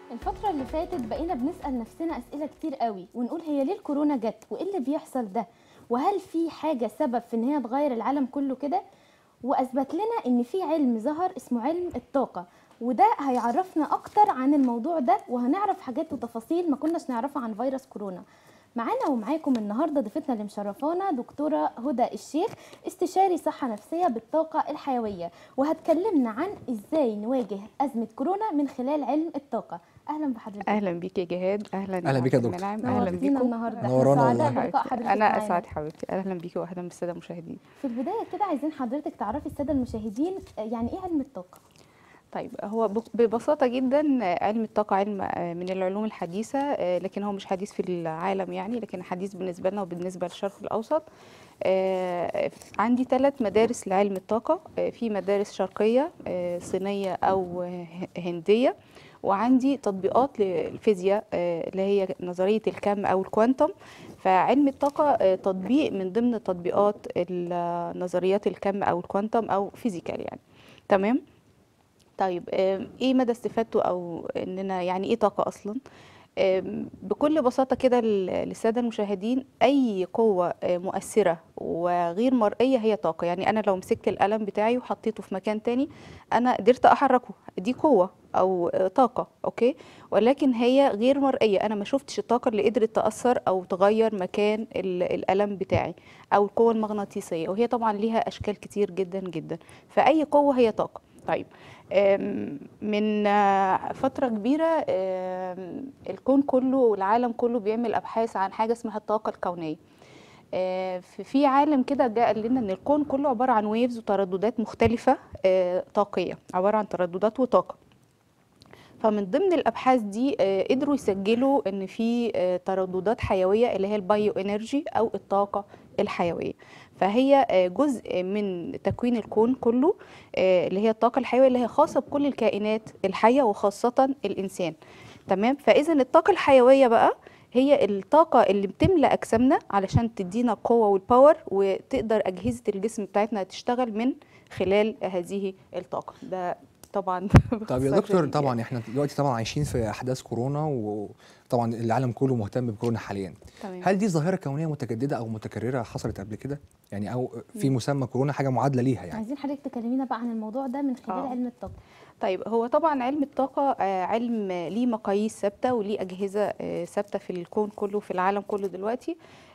الفترة اللي فاتت بقينا بنسأل نفسنا أسئلة كتير قوي ونقول هي ليه الكورونا جت وإيه اللي بيحصل ده وهل في حاجة سبب في إن هي تغير العالم كله كده وأثبت لنا إن في علم ظهر اسمه علم الطاقة وده هيعرفنا أكتر عن الموضوع ده وهنعرف حاجات وتفاصيل ما كناش نعرفها عن فيروس كورونا معانا ومعاكم النهارده ضيفتنا اللي مشرفانا دكتوره هدى الشيخ استشاري صحه نفسيه بالطاقه الحيويه وهتكلمنا عن ازاي نواجه ازمه كورونا من خلال علم الطاقه اهلا بحضرتك اهلا بيك يا جهاد اهلا أهلا بيك يا عبد دكتور. المنعم. اهلا نورتينا بيكم النهارده احنا نورانا سعداء والله. بلقاء حضرتك انا معانا. اسعد حبيبتي اهلا بيكي واهلا بالساده المشاهدين في البدايه كده عايزين حضرتك تعرفي الساده المشاهدين آه، يعني ايه علم الطاقه طيب هو ب- ببساطه جدا آه، علم الطاقه علم آه، من العلوم الحديثه آه، لكن هو مش حديث في العالم يعني لكن حديث بالنسبه لنا وبالنسبه للشرق الاوسط آه، عندي ثلاث مدارس لعلم الطاقه آه، في مدارس شرقيه آه، صينيه او آه، هنديه وعندي تطبيقات للفيزياء آه، اللي هي نظريه الكم او الكوانتم فعلم الطاقه آه، تطبيق من ضمن تطبيقات ال- نظريات الكم او الكوانتم او فيزيكال يعني تمام طيب آم، ايه مدى استفادته او اننا يعني ايه طاقه اصلا آم، بكل بساطه كده لل- للساده المشاهدين اي قوه آه، مؤثره وغير مرئيه هي طاقه يعني انا لو مسكت القلم بتاعي وحطيته في مكان تاني انا قدرت احركه دي قوه او آه، طاقه اوكي ولكن هي غير مرئيه انا ما شفتش الطاقه اللي قدرت تاثر او تغير مكان ال- القلم بتاعي او القوه المغناطيسيه وهي طبعا ليها اشكال كتير جدا جدا فاي قوه هي طاقه طيب آم، من آه، فترة كبيرة آم، الكون كله والعالم كله بيعمل أبحاث عن حاجة اسمها الطاقة الكونية آه، في في عالم كده جاء قال لنا ان الكون كله عباره عن ويفز وترددات مختلفه آه، طاقيه عباره عن ترددات وطاقه فمن ضمن الابحاث دي آه، قدروا يسجلوا ان في آه، ترددات حيويه اللي هي البايو انرجي او الطاقه الحيويه فهي آه، جزء من تكوين الكون كله آه، اللي هي الطاقه الحيويه اللي هي خاصه بكل الكائنات الحيه وخاصه الانسان تمام فاذا الطاقه الحيويه بقى هي الطاقة اللي بتملى أجسامنا علشان تدينا القوة والباور وتقدر أجهزة الجسم بتاعتنا تشتغل من خلال هذه الطاقة ده طبعا طب يا باختصار دكتور شديد يعني. طبعا احنا دلوقتي طبعا عايشين في احداث كورونا وطبعا العالم كله مهتم بكورونا حاليا تمام هل دي ظاهره كونيه متجدده او متكرره حصلت قبل كده يعني او في مسمى كورونا حاجه معادله ليها يعني عايزين حضرتك تكلمينا بقى عن الموضوع ده من خلال آه. علم الطاقه طيب هو طبعا علم الطاقة آه، علم ليه مقاييس ثابتة وليه أجهزة آه، ثابتة في الكون كله في العالم كله دلوقتي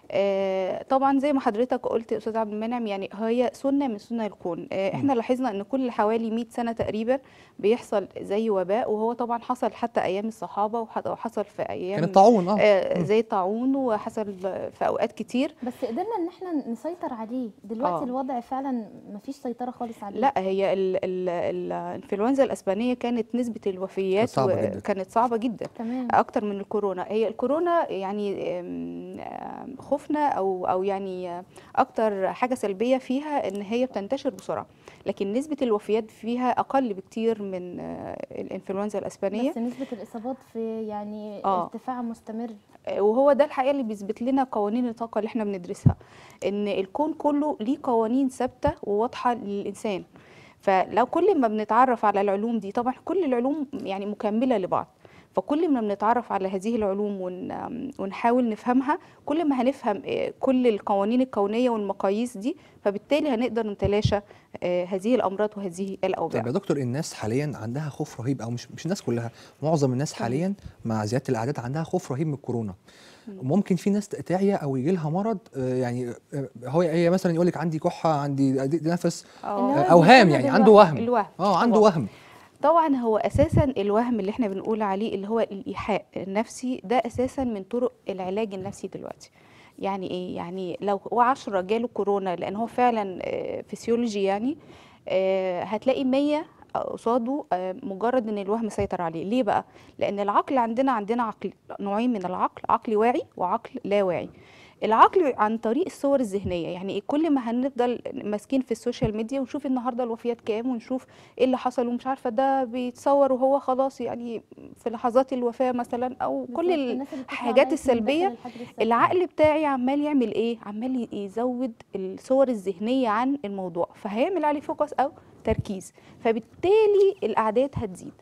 آه، طبعا زي ما حضرتك قلت يا أستاذ عبد المنعم يعني هي سنة من سنة الكون آه، احنا لاحظنا ان كل حوالي 100 سنة تقريبا بيحصل زي وباء وهو طبعا حصل حتى أيام الصحابة وح- وحصل في أيام كان الطاعون اه آه، مم. زي الطاعون وحصل في أوقات كتير بس قدرنا ان احنا نسيطر عليه دلوقتي آه. الوضع فعلا مفيش سيطره خالص عليه لا هي ال- ال- ال- الانفلونزا الاسبانيه كانت نسبه الوفيات صعبة و- جدا. كانت صعبه جدا تمام اكتر من الكورونا هي الكورونا يعني آم، آم، خوفنا او او يعني آه، اكتر حاجه سلبيه فيها ان هي بتنتشر بسرعه لكن نسبه الوفيات فيها اقل بكتير من آه، الانفلونزا الاسبانيه بس نسبه الاصابات في يعني آه. ارتفاع مستمر آه، وهو ده الحقيقه اللي بيثبت لنا قوانين الطاقه اللي احنا بندرسها ان الكون كله ليه قوانين ثابته وواضحه للانسان فلو كل ما بنتعرف على العلوم دي طبعا كل العلوم يعني مكمله لبعض فكل ما بنتعرف على هذه العلوم ون ونحاول نفهمها كل ما هنفهم آه، كل القوانين الكونيه والمقاييس دي فبالتالي هنقدر نتلاشى آه، هذه الامراض وهذه الاوباع طب يا دكتور الناس حاليا عندها خوف رهيب او مش مش الناس كلها معظم الناس حاليا مع زياده الاعداد عندها خوف رهيب من الكورونا ممكن في ناس تعيا او يجي لها مرض آه، يعني آه، هو هي مثلا يقول لك عندي كحه عندي ضيق نفس آه. اللي هو آه، اوهام بيسبب يعني الوهم. عنده وهم الوهم اه عنده طبعاً. وهم طبعا هو اساسا الوهم اللي احنا بنقول عليه اللي هو الايحاء النفسي ده اساسا من طرق العلاج النفسي دلوقتي يعني ايه يعني لو هو 10 جاله كورونا لان هو فعلا آه، فسيولوجي يعني آه، هتلاقي 100 قصاده آه، مجرد ان الوهم سيطر عليه ليه بقى لان العقل عندنا عندنا عقل نوعين من العقل عقل واعي وعقل لا واعي العقل عن طريق الصور الذهنيه يعني إيه؟ كل ما هنفضل ماسكين في السوشيال ميديا ونشوف النهارده الوفيات كام ونشوف ايه اللي حصل ومش عارفه ده بيتصور وهو خلاص يعني في لحظات الوفاه مثلا او كل بالظبط، ال- الناس اللي بتطلع الحاجات لايف من السلبيه داخل الحجر الصحي. العقل بتاعي عمال يعمل ايه عمال ي- يزود الصور الذهنيه عن الموضوع فهيعمل عليه فوكس او تركيز فبالتالي الاعداد هتزيد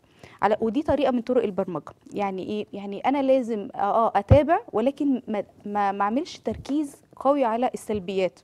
على ودي طريقه من طرق البرمجه يعني ايه يعني انا لازم اه اتابع ولكن ما ما ما اعملش تركيز قوي على السلبيات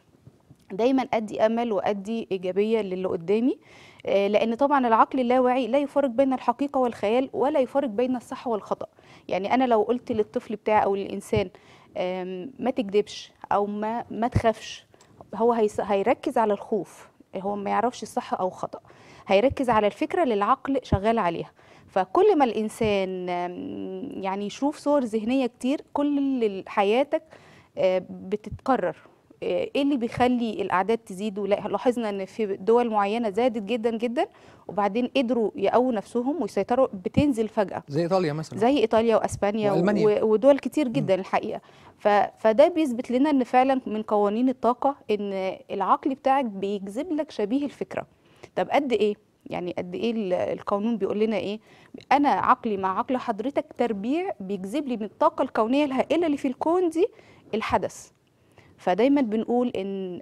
دايما ادي امل وادي ايجابيه للي قدامي آه، لان طبعا العقل اللاواعي لا يفرق بين الحقيقه والخيال ولا يفرق بين الصح والخطا يعني انا لو قلت للطفل بتاعي او للانسان آم، ما تكذبش او ما ما تخافش هو هيس- هيركز على الخوف هو ما يعرفش الصح او خطا هيركز على الفكره اللي العقل شغال عليها فكل ما الانسان آم، يعني يشوف صور ذهنيه كتير كل ال- حياتك آه، بتتكرر آه، ايه اللي بيخلي الاعداد تزيد ولا- لاحظنا ان في دول معينه زادت جدا جدا وبعدين قدروا يقووا نفسهم ويسيطروا بتنزل فجاه زي ايطاليا مثلا زي ايطاليا واسبانيا و- وألمانيا. و- ودول كتير جدا الحقيقه ف... فده بيثبت لنا ان فعلا من قوانين الطاقه ان العقل بتاعك بيجذب لك شبيه الفكره طب قد ايه يعني قد ايه ال- القانون بيقول لنا ايه انا عقلي مع عقل حضرتك تربيع بيجذب لي من الطاقه الكونيه الهائله اللي في الكون دي الحدث فدايما بنقول ان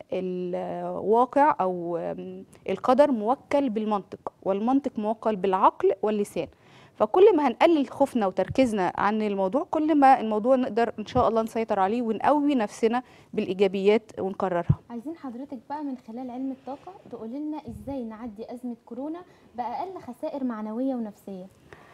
الواقع او أم، القدر موكل بالمنطق والمنطق موكل بالعقل واللسان فكل ما هنقلل خوفنا وتركيزنا عن الموضوع كل ما الموضوع نقدر ان شاء الله نسيطر عليه ونقوي نفسنا بالايجابيات ونكررها عايزين حضرتك بقى من خلال علم الطاقة تقول لنا ازاي نعدي أزمة كورونا بأقل خسائر معنوية ونفسية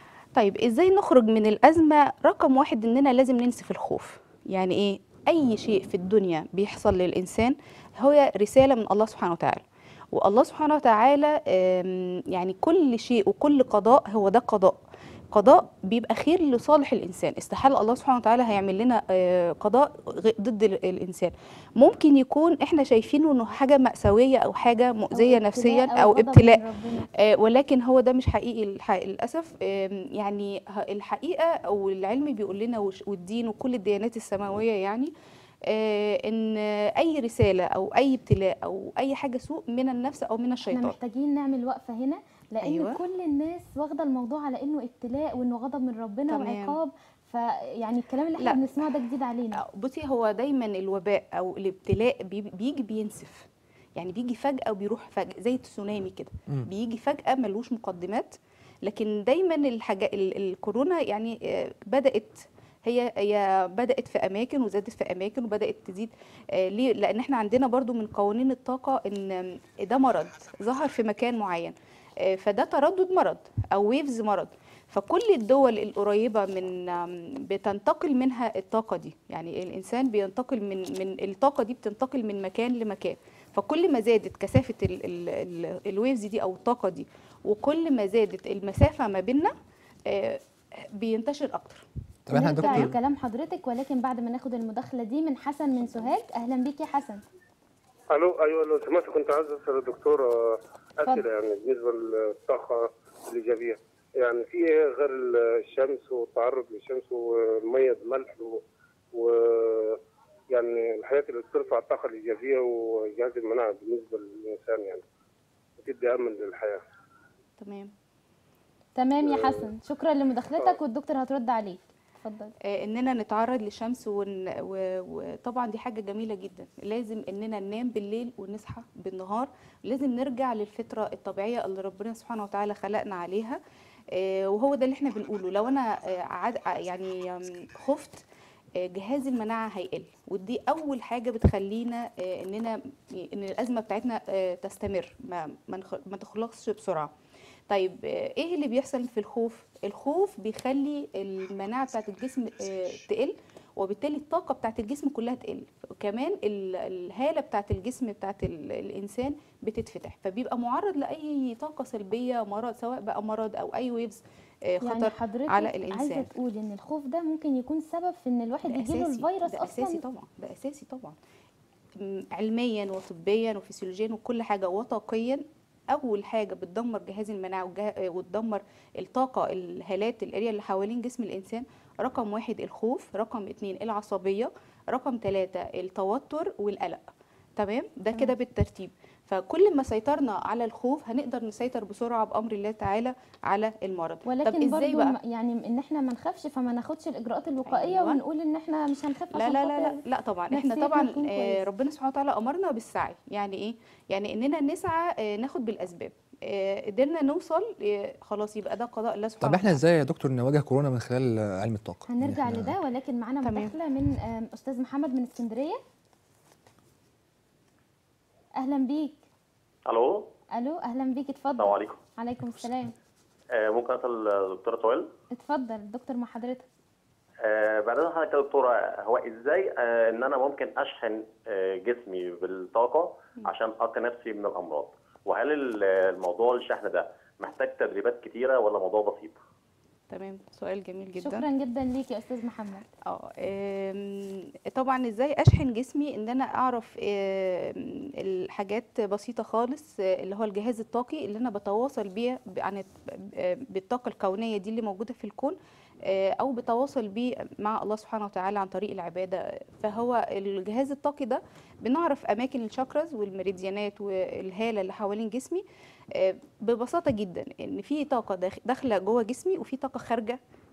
طيب ازاي نخرج من الازمه رقم واحد اننا لازم ننسف الخوف يعني ايه اي شيء في الدنيا بيحصل للانسان هو رساله من الله سبحانه وتعالى والله سبحانه وتعالى آم، يعني كل شيء وكل قضاء هو ده قضاء قضاء بيبقى خير لصالح الانسان استحاله الله سبحانه وتعالى هيعمل لنا آه، قضاء غ- ضد ال- الانسان ممكن يكون احنا شايفينه انه حاجه مأساويه او حاجه مؤذيه ابتلاء نفسيا او غضب من ابتلاء ربنا. آه، ولكن هو ده مش حقيقي الح- للاسف آم، يعني ه- الحقيقه او العلم بيقول لنا وش- والدين وكل الديانات السماويه يعني آه، ان اي رساله او اي ابتلاء او اي حاجه سوء من النفس او من احنا الشيطان محتاجين نعمل وقفة هنا لأن أيوة. كل الناس واخدة الموضوع على إنه ابتلاء وإنه غضب من ربنا تمام. وعقاب فيعني الكلام اللي احنا لا. بنسمعه ده جديد علينا آه، بصي هو دايما الوباء او الابتلاء بي- بيجي بينسف يعني بيجي فجأة وبيروح فجأة زي تسونامي كده مم. بيجي فجأة ملوش مقدمات لكن دايما الحاجة ال- الكورونا يعني آه، بدأت هي هي بدأت في أماكن وزادت في أماكن وبدأت تزيد آه، ليه؟ لأن احنا عندنا برضو من قوانين الطاقة إن ده مرض ظهر في مكان معين آه، فده تردد مرض أو ويفز مرض فكل الدول القريبة من آم، بتنتقل منها الطاقة دي يعني الإنسان بينتقل من من الطاقة دي بتنتقل من مكان لمكان فكل ما زادت كثافة ال- ال- ال- الويفز دي أو الطاقة دي وكل ما زادت المسافة ما بيننا آه، بينتشر أكتر طب احنا يا نرجع دكتور لكلام حضرتك ولكن بعد ما ناخد المداخلة دي من حسن من سوهاج أهلا بيك يا حسن الو ايوه لو سمحت كنت عايز اسال الدكتور آه، اتفضل. اسئله يعني بالنسبه للطاقه الايجابيه يعني في ايه غير الشمس والتعرض للشمس والميه بملح و, و يعني الحاجات اللي بترفع الطاقه الايجابيه وجهاز المناعه بالنسبه للانسان يعني بتدي امل للحياه تمام تمام يا حسن شكرا لمداخلتك والدكتور هترد عليك اتفضل آه، اننا نتعرض للشمس ون... و... وطبعا دي حاجه جميله جدا لازم اننا ننام بالليل ونصحى بالنهار لازم نرجع للفطره الطبيعيه اللي ربنا سبحانه وتعالى خلقنا عليها آه، وهو ده اللي احنا بنقوله لو انا آه، عاد... يعني آم، خفت آه، جهاز المناعه هيقل ودي اول حاجه بتخلينا آه، اننا ان الازمه بتاعتنا آه، تستمر ما ما نخ- ما تخلصش بسرعه طيب آه، ايه اللي بيحصل في الخوف الخوف بيخلي المناعه بتاعت الجسم آه، تقل وبالتالي الطاقه بتاعت الجسم كلها تقل وكمان ال- الهاله بتاعت الجسم بتاعت ال- الانسان بتتفتح فبيبقى معرض لاي طاقه سلبيه مرض سواء بقى مرض او اي ويفز يعني خطر حضرتك على عايزه الانسان تقولي ان الخوف ده ممكن يكون سبب في ان الواحد ده يجيله أساسي، الفيروس ده اصلا اساسي طبعا ده اساسي طبعا م- علميا وطبيا وفسيولوجيا وكل حاجه وطاقيا اول حاجه بتدمر جهاز المناعه وجه- وتدمر الطاقه الهالات الاريا اللي حوالين جسم الانسان رقم واحد الخوف رقم اتنين العصبيه رقم ثلاثة التوتر والقلق تمام ده كده بالترتيب فكل ما سيطرنا على الخوف هنقدر نسيطر بسرعه بامر الله تعالى على المرض طب ولكن ازاي برضو بقى ما- يعني ان احنا ما نخافش فما ناخدش الاجراءات الوقائيه أيوة. ونقول ان احنا مش هنخاف لا عشان لا لا لا خاطر لا طبعا احنا نفسيتنا طبعا تكون آه، كويسة. ربنا سبحانه وتعالى امرنا بالسعي يعني ايه يعني اننا نسعى آه، ناخد بالاسباب آه، قدرنا نوصل آه، خلاص يبقى ده قضاء الله سبحانه طب احنا وتعالى. ازاي يا دكتور نواجه كورونا من خلال آه، علم الطاقه يعني هنرجع إحنا- لده ولكن معانا تمام. مداخله من آم، استاذ محمد من اسكندريه اهلا بيك الو الو اهلا بيك اتفضل السلام عليكم عليكم السلام آه، ممكن اسال الدكتوره سؤال اتفضل الدكتور مع حضرتك آه، بعد اذن حضرتك يا دكتوره هو ازاي آه، ان انا ممكن اشحن آه، جسمي بالطاقه عشان اقي نفسي من الامراض وهل ال- الموضوع الشحن ده محتاج تدريبات كتيره ولا موضوع بسيط تمام سؤال جميل جدا شكرا جدا ليك يا استاذ محمد اه آم، طبعا ازاي اشحن جسمي ان انا اعرف آم، الحاجات بسيطه خالص آه، اللي هو الجهاز الطاقي اللي انا بتواصل بيه ب- عن آه، بالطاقه الكونيه دي اللي موجوده في الكون آه، او بتواصل بيه مع الله سبحانه وتعالى عن طريق العباده فهو الجهاز الطاقي ده بنعرف اماكن الشاكراز والمريديانات والهاله اللي حوالين جسمي آه، ببساطه جدا ان في طاقه داخ- داخله جوه جسمي وفي طاقه خارجه